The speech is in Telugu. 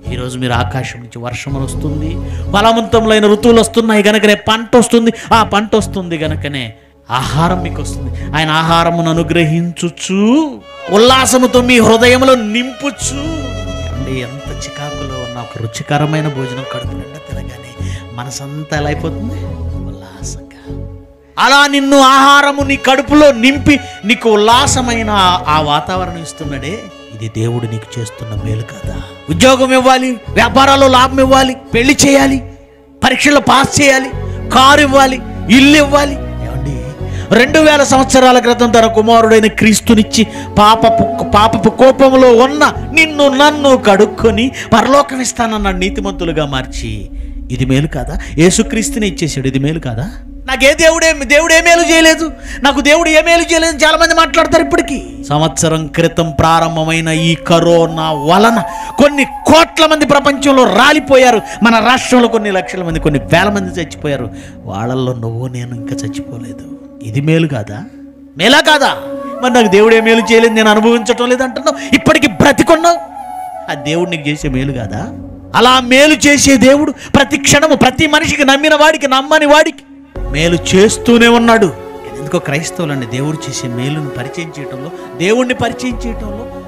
ఈరోజు మీరు ఆకాశం నుంచి వర్షం వస్తుంది ఫలవంతములైన ఋతువులు వస్తున్నాయి గనుకనే పంట వస్తుంది ఆ పంట వస్తుంది గనుకనే ఆహారం మీకు వస్తుంది ఆయన ఆహారమును అనుగ్రహించుచు ఉల్లాసముతో మీ హృదయంలో నింపుచు ఏమండి ఎంత చికాకులో ఉన్న ఒక రుచికరమైన భోజనం కడుపు నిండా తినగానే మనసంతా ఎలా అయిపోతుంది ఉల్లాసంగా అలా నిన్ను ఆహారము నీ కడుపులో నింపి నీకు ఉల్లాసమైన ఆ- ఆ వాతావరణం ఇస్తున్నాడే ఇది దేవుడు నీకు చేస్తున్న మేలు కదా ఉద్యోగం ఇవ్వాలి వ్యాపారాల్లో లాభం ఇవ్వాలి పెళ్లి చేయాలి పరీక్షల్లో పాస్ చేయాలి కారు ఇవ్వాలి ఇల్లు ఇవ్వాలి ఏమండి రెండు వేల సంవత్సరాల క్రితం తన కుమారుడైన క్రీస్తునిచ్చి పాపపు పాపపు కోపంలో ఉన్న నిన్ను నన్ను కడుక్కొని పరలోకం ఇస్తానన్న నీతిమంతులుగా మార్చి ఇది మేలు కాదా యేసుక్రీస్తుని ఇచ్చేసాడు ఇది మేలు కాదా నాకు ఏ దేవుడే దేవుడు ఏ మేలు చేయలేదు నాకు దేవుడు ఏ మేలు చేయలేదు చాలా మంది మాట్లాడతారు ఇప్పటికీ సంవత్సరం క్రితం ప్రారంభమైన ఈ కరోనా వలన కొన్ని కోట్ల మంది ప్రపంచంలో రాలిపోయారు మన రాష్ట్రంలో కొన్ని లక్షల మంది కొన్ని వేల మంది చచ్చిపోయారు వాళ్ళల్లో నువ్వు నేను ఇంకా చచ్చిపోలేదు ఇది మేలు కాదా మేలా కాదా మరి నాకు దేవుడు ఏ మేలు చేయలేదు నేను అనుభవించటం లేదంటున్నావు ఇప్పటికి బ్రతికున్నావు ఆ దేవుడు నీకు చేసే మేలు కాదా అలా మేలు చేసే దేవుడు ప్రతి క్షణము ప్రతి మనిషికి నమ్మిన వాడికి నమ్మని వాడికి మేలు చేస్తూనే ఉన్నాడు ఎందుకో క్రైస్తవులండి దేవుడు చేసే మేలును పరిచయం చేయటంలో దేవుణ్ణి పరిచయం చేయటంలో